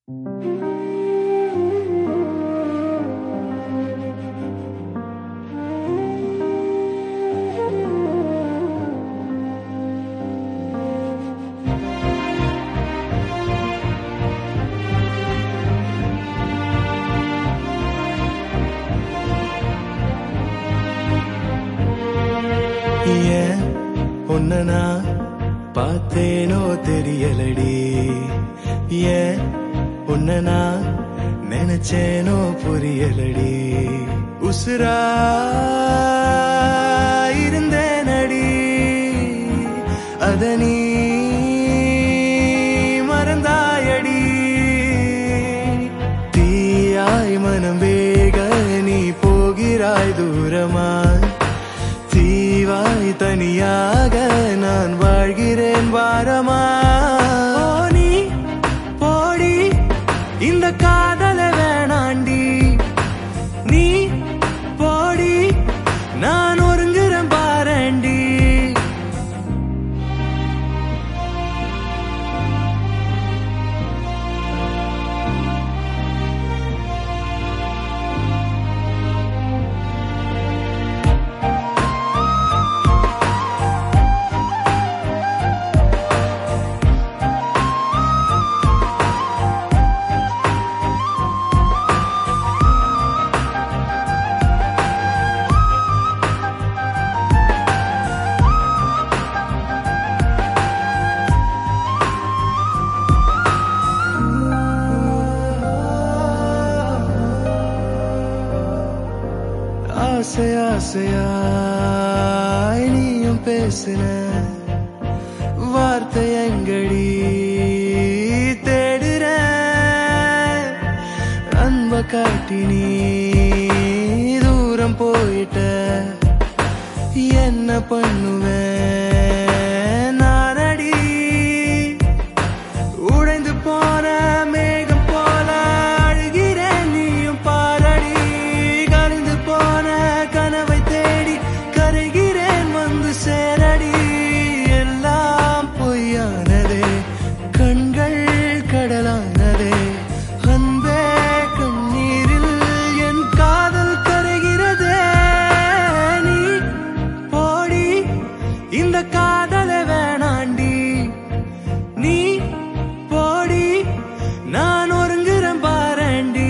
ஏன் உன்னை நான் பார்த்தேனோ தெரியலடி ஏன் உன்னை நான் நினைச்சேனோ புரியலடி உசுரா இருந்தேனடி அத நீ மறந்தாயடி தீயாய் மனம் வேக நீ போகிறாய் தூரமாய் தீவாய் தனியாக நான் வாழ்கிறேன் வாரமா ஓ, நீ போடி இந்த காதல வேணாண்டி நீ போடி நான் ஒருங்குறேன் பாரண்டி ஆசை ஆசையாய் நீயும் பேசின வார்த்தை எங்கடி தேடுற அன்ப காட்டி நீ தூரம் போயிட்ட என்ன பண்ணுவேன் நானடி உடைந்து போன மேகம் போல அழுகிறேன் நீயும் பாரடி கலைந்து போன கனவை தேடி கரைகிறேன் வந்து சேரடி எல்லாம் பொய்யானதே கண்கள் கடலானதே அன்பே கண்ணீரில் என் காதல் கரைகிறதே நீ போடி இந்த காதலை வேணாண்டி நீ போடி நான் ஒருங்குறேன் பாரண்டி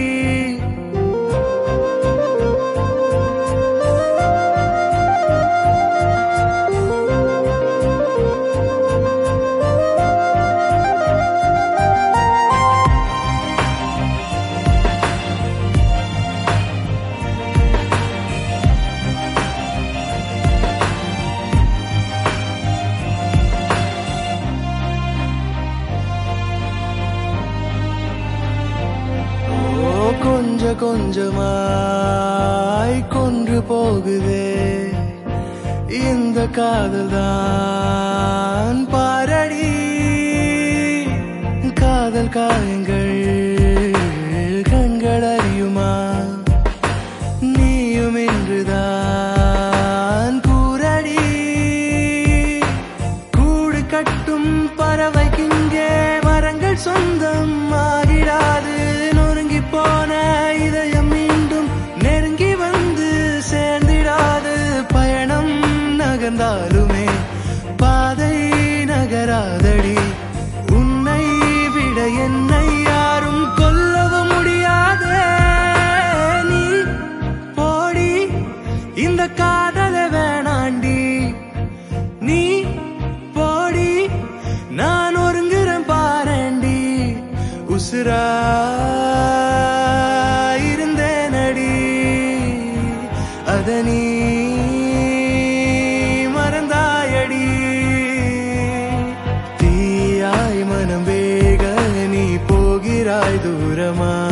ஓ கொஞ்ச கொஞ்சமாய் கொன்று போகுதே இந்த காதல் தான் பாரடி காதல் காயங்கள் கண்கள் அறியுமா நீயும் இன்றுதான் கூரடி கூடு கட்டும் பறவைக்கிங்கே மரங்கள் சொந்தம் ஆகிடாது நொறுங்கி போன இதயம் மீண்டும் நெருங்கி வந்து சேர்ந்திடாது பயணம் நகர்ந்தாலுமே பாதை நகராதடி உன்னை விட என்னை யாரும் கொல்லவும் முடியாதே நீ போடி இந்த காதலை வேணாண்டி நீ போடி நான் ஒருங்குறேன் பாரண்டி உசுரா இருந்தேனடி அத நீ மறந்தாயடி தீயாய் மனம் வேக நீ போகிறாய் தூரமா